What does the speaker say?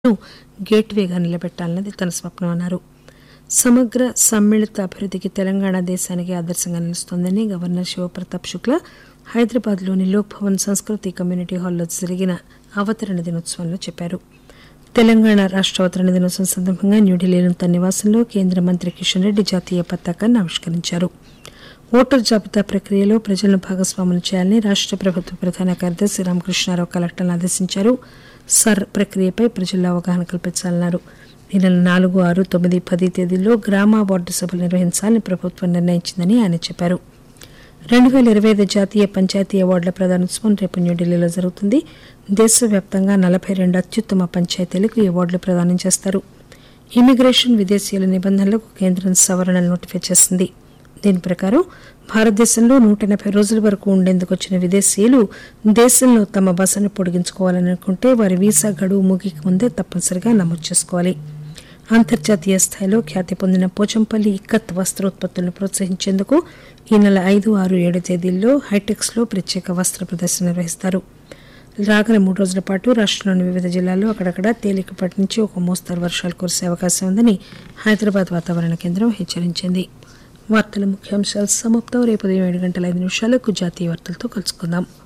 ను గేట్వేగా నిలబెట్టాలన్నది తన స్వప్నమన్నారు సమగ్ర సమ్మిళిత అభివృద్ధికి తెలంగాణ దేశానికి ఆదర్శంగా నిలుస్తోందని గవర్నర్ శివప్రతాప్ శుక్లా హైదరాబాద్లోని లోక్ భవన్ సంస్కృతి కమ్యూనిటీ హాల్లో జరిగిన అవతరణ దినోత్సవంలో చెప్పారు తెలంగాణ రాష్ట్ర అవతరణ దినోత్సవం సందర్భంగా న్యూఢిల్లీలోని తన నివాసంలో కేంద్ర మంత్రి కిషన్ రెడ్డి జాతీయ పతాకాన్ని ఆవిష్కరించారు ఓటర్ జాబితా ప్రక్రియలో ప్రజలను భాగస్వాములు చేయాలని రాష్ట్ర ప్రభుత్వ ప్రధాన కార్యదర్శి రామకృష్ణారావు కలెక్టర్లను ఆదేశించారు సర్ ప్రక్రియపై ప్రజల్లో అవగాహన కల్పించాలన్నారు ఈ నెల నాలుగు ఆరు తొమ్మిది పది తేదీల్లో గ్రామ వార్డు సభలు నిర్వహించాలని ప్రభుత్వం నిర్ణయించిందని ఆయన చెప్పారు రెండు వేల ఇరవై ఐదు జాతీయ పంచాయతీ అవార్డుల ప్రదానోత్సవం రేపు న్యూఢిల్లీలో జరుగుతుంది దేశవ్యాప్తంగా నలభై రెండు అత్యుత్తమ పంచాయతీలకు ఈ అవార్డులు ప్రదానం చేస్తారు ఇమిగ్రేషన్ విదేశీయుల నిబంధనలకు కేంద్రం సవరణలు నోటిఫై చేసింది దీని ప్రకారం భారతదేశంలో నూట ఎనభై రోజుల వరకు ఉండేందుకు వచ్చిన విదేశీయులు దేశంలో తమ బసను పొడిగించుకోవాలని అనుకుంటే వారి వీసా గడువు ముగికి ముందే తప్పనిసరిగా నమోదు చేసుకోవాలి అంతర్జాతీయ స్థాయిలో ఖ్యాతి పొందిన పోచంపల్లి ఇక్కత్ వస్త్రోత్పత్తులను ప్రోత్సహించేందుకు ఈ నెల ఐదు ఆరు ఏడు తేదీల్లో హైటెక్స్లో ప్రత్యేక వస్త్ర ప్రదర్శన నిర్వహిస్తారు రాగల మూడు రోజుల పాటు రాష్ట్రంలోని వివిధ జిల్లాల్లో అక్కడక్కడ తేలికపాటి నుంచి ఒక మోస్తరు వర్షాలు కురిసే అవకాశం ఉందని హైదరాబాద్ వాతావరణ కేంద్రం హెచ్చరించింది వార్తల ముఖ్యాంశాలు సమాప్తం రేపు ఉదయం ఏడు గంటల ఐదు నిమిషాలకు జాతీయ వార్తలతో కలుసుకుందాం